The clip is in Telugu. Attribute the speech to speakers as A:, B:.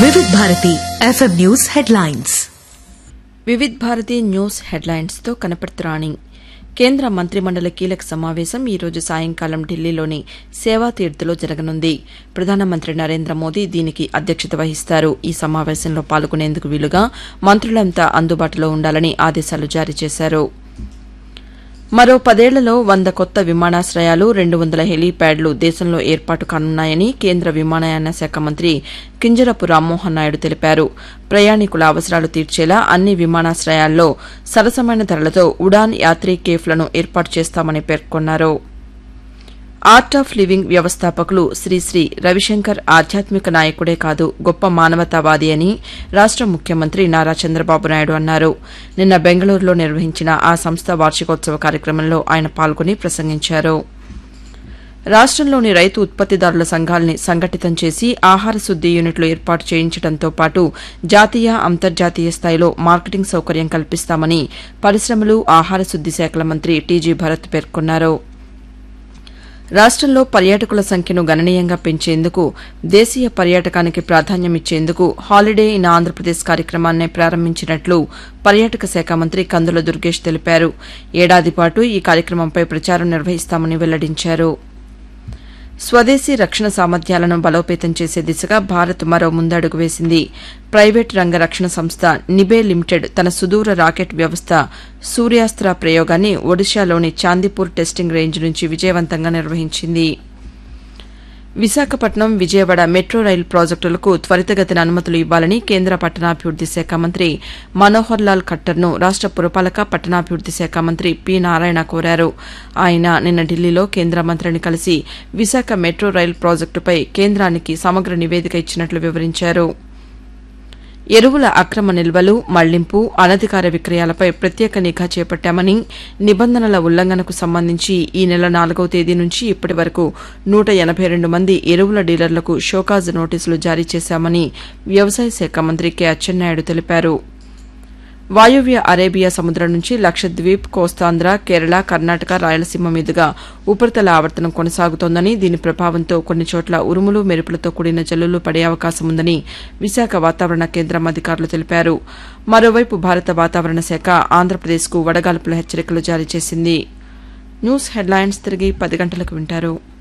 A: వివిధ Bharati FM news headlines
B: Vividh Bharati news హెడ్లైన్స్తో కనపడుతురాణి కేంద్ర మంత్రిమండలి కీలక సమావేశం ఈ రోజు సాయంకాలం ఢిల్లీలోని సేవాతీర్థలో జరగనుంది ప్రధానమంత్రి నరేంద్ర మోదీ దీనికి అధ్యక్షత వహిస్తారు ఈ సమావేశంలో పాల్గొనేందుకు వీలుగా మంత్రులంతా అందుబాటులో ఉండాలని ఆదేశాలు జారీ చేశారు మరో పదేళ్లలో వంద కొత్త విమానాశ్రయాలు రెండు వందల హెలీప్యాడ్లు దేశంలో ఏర్పాటు కానున్నాయని కేంద్ర విమానయాన శాఖ మంత్రి కింజరపు రామ్మోహన్ నాయుడు తెలిపారు ప్రయాణికుల అవసరాలు తీర్చేలా అన్ని విమానాశ్రయాల్లో సరసమైన ధరలతో ఉడాన్ యాత్రీ కేఫ్లను ఏర్పాటు చేస్తామని పేర్కొన్నారు ఆర్ట్ ఆఫ్ లివింగ్ వ్యవస్థాపకులు శ్రీశ్రీ రవిశంకర్ ఆధ్యాత్మిక నాయకుడే కాదు గొప్ప మానవతావాది అని రాష్ట ముఖ్యమంత్రి నారా చంద్రబాబు నాయుడు అన్నారు నిన్న బెంగళూరులో నిర్వహించిన ఆ సంస్థ వార్షికోత్సవ కార్యక్రమంలో ఆయన పాల్గొని ప్రసంగించారు రాష్టంలోని రైతు ఉత్పత్తిదారుల సంఘాల్ని సంఘటితం చేసి ఆహార శుద్ది యూనిట్లు ఏర్పాటు చేయించడంతో పాటు జాతీయ అంతర్జాతీయ స్థాయిలో మార్కెటింగ్ సౌకర్యం కల్పిస్తామని పరిశ్రమలు ఆహార శుద్ది శాఖల మంత్రి టీజీ భరత్ పేర్కొన్నారు రాష్టంలో పర్యాటకుల సంఖ్యను గణనీయంగా పెంచేందుకు దేశీయ పర్యాటకానికి ప్రాధాన్యమిచ్చేందుకు హాలిడే ఇన్ ఆంధ్రప్రదేశ్ కార్యక్రమాన్ని ప్రారంభించినట్లు పర్యాటక శాఖ మంత్రి కందుల దుర్గేష్ తెలిపారు ఏడాది పాటు ఈ కార్యక్రమంపై ప్రచారం నిర్వహిస్తామని వెల్లడించారు స్వదేశీ రక్షణ సామర్థ్యాలను బలోపేతం చేసే దిశగా భారత్ మరో ముందడుగు వేసింది ప్రైవేట్ రంగ రక్షణ సంస్థ నిబే లిమిటెడ్ తన సుదూర రాకెట్ వ్యవస్థ సూర్యాస్త్ర ప్రయోగాన్ని ఒడిశాలోని చాందీపూర్ టెస్టింగ్ రేంజ్ నుంచి విజయవంతంగా నిర్వహించింది విశాఖపట్నం విజయవాడ మెట్రో రైలు ప్రాజెక్టులకు త్వరితగతిన అనుమతులు ఇవ్వాలని కేంద్ర పట్టణాభివృద్ది శాఖ మంత్రి మనోహర్ లాల్ ఖట్టర్ను రాష్ట పురపాలక పట్టణాభివృద్ది శాఖ మంత్రి పి నారాయణ కోరారు ఆయన నిన్న ఢిల్లీలో కేంద్ర మంత్రిని కలిసి విశాఖ మెట్రో రైలు ప్రాజెక్టుపై కేంద్రానికి సమగ్ర నివేదిక ఇచ్చినట్లు వివరించారు ఎరువుల అక్రమ నిల్వలు మళ్లింపు అనధికార విక్రయాలపై ప్రత్యేక నిఘా చేపట్టామని నిబంధనల ఉల్లంఘనకు సంబంధించి ఈ నెల నాలుగవ తేదీ నుంచి ఇప్పటి వరకు నూట ఎనబై రెండు మంది ఎరువుల డీలర్లకు షోకాజ్ నోటీసులు జారీ చేశామని వ్యవసాయ శాఖ మంత్రి కె అచ్చెన్నాయుడు తెలిపారు వాయువ్య అరేబియా సముద్రం నుంచి లక్షద్వీప్ కోస్తాంధ్ర కేరళ కర్ణాటక రాయలసీమ మీదుగా ఉపరితల ఆవర్తనం కొనసాగుతోందని దీని ప్రభావంతో కొన్ని చోట్ల ఉరుములు మెరుపులతో కూడిన జల్లులు పడే అవకాశం ఉందని విశాఖ వాతావరణ కేంద్రం అధికారులు తెలిపారు మరోవైపు భారత వాతావరణ శాఖ ఆంధ్రప్రదేశ్కు వడగాల్పుల హెచ్చరికలు జారీ చేసింది న్యూస్ హెడ్లైన్స్ తిరిగి పది గంటలకు వింటారు